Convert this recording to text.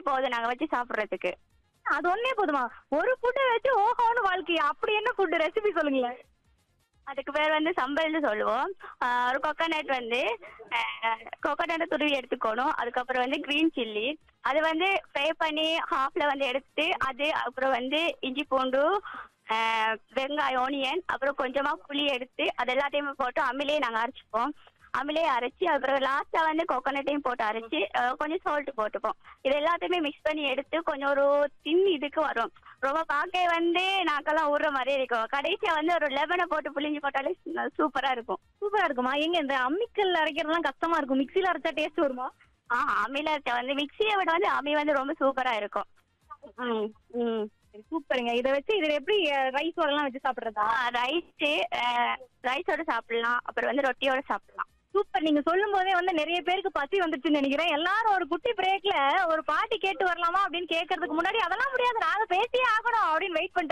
போதும் நாங்க வச்சு சாப்பிடுறதுக்கு அது ஒண்ணே போதுமா ஒரு ஃபுட்டை வச்சு ஓஹோன்னு வாழ்க்கை அப்படி என்ன ஃபுட் ரெசிபி சொல்லுங்களேன் அதுக்கு பேர் வந்து சம்பல்னு சொல்லுவோம் ஆஹ் ஒரு கொக்கனட் வந்து கொக்கனட்டை துருவி எடுத்துக்கணும் அதுக்கப்புறம் வந்து கிரீன் சில்லி அது வந்து ஃப்ரை பண்ணி ஹாஃப்ல வந்து எடுத்து அது அப்புறம் வந்து இஞ்சி பூண்டு ஆஹ் வெங்காயம் ஆனியன் அப்புறம் கொஞ்சமா புளி எடுத்து அது எல்லாத்தையுமே போட்டு அம்மிலே நாங்க அரைச்சிப்போம் அம்மிலே அரைச்சி அப்புறம் லாஸ்டா வந்து கோகோனட்டையும் போட்டு அரைச்சி ஆஹ் கொஞ்சம் சால்ட் போட்டுப்போம் இது எல்லாத்தையுமே மிக்ஸ் பண்ணி எடுத்து கொஞ்சம் ஒரு தின் இதுக்கு வரும் ரொம்ப பார்க்க வந்து நாக்கெல்லாம் ஊறுற மாதிரி இருக்கும் கடைசியா வந்து ஒரு லெமனை போட்டு புளிஞ்சு போட்டாலே சூப்பரா இருக்கும் சூப்பரா இருக்குமா எங்க இந்த அம்மிக்கல் அரைக்கிறதுலாம் கஷ்டமா இருக்கும் மிக்ஸில அரைச்சா டேஸ்ட் வருமா ஆஹ் அம்மில இருக்க வந்து மிக்சியை விட வந்து அம்மி வந்து ரொம்ப சூப்பரா இருக்கும் ம் ம் சூப்பருங்க இதை வச்சு இதுல எப்படி ரைஸோட எல்லாம் வச்சு சாப்பிடுறதா ரைஸ் ரைஸோட சாப்பிடலாம் அப்புறம் வந்து ரொட்டியோட சாப்பிடலாம் சூப்பர் நீங்க சொல்லும் போதே வந்து நிறைய பேருக்கு பசி வந்துருச்சுன்னு நினைக்கிறேன் எல்லாரும் ஒரு குட்டி பிரேக்ல ஒரு பாட்டி கேட்டு வரலாமா அப்படின்னு கேட்கறதுக்கு முன்னாடி அதெல்லாம் முடியாது நாங்க பேசியே ஆகணும் அப்படின்னு வெயிட் பண்ணிட்டு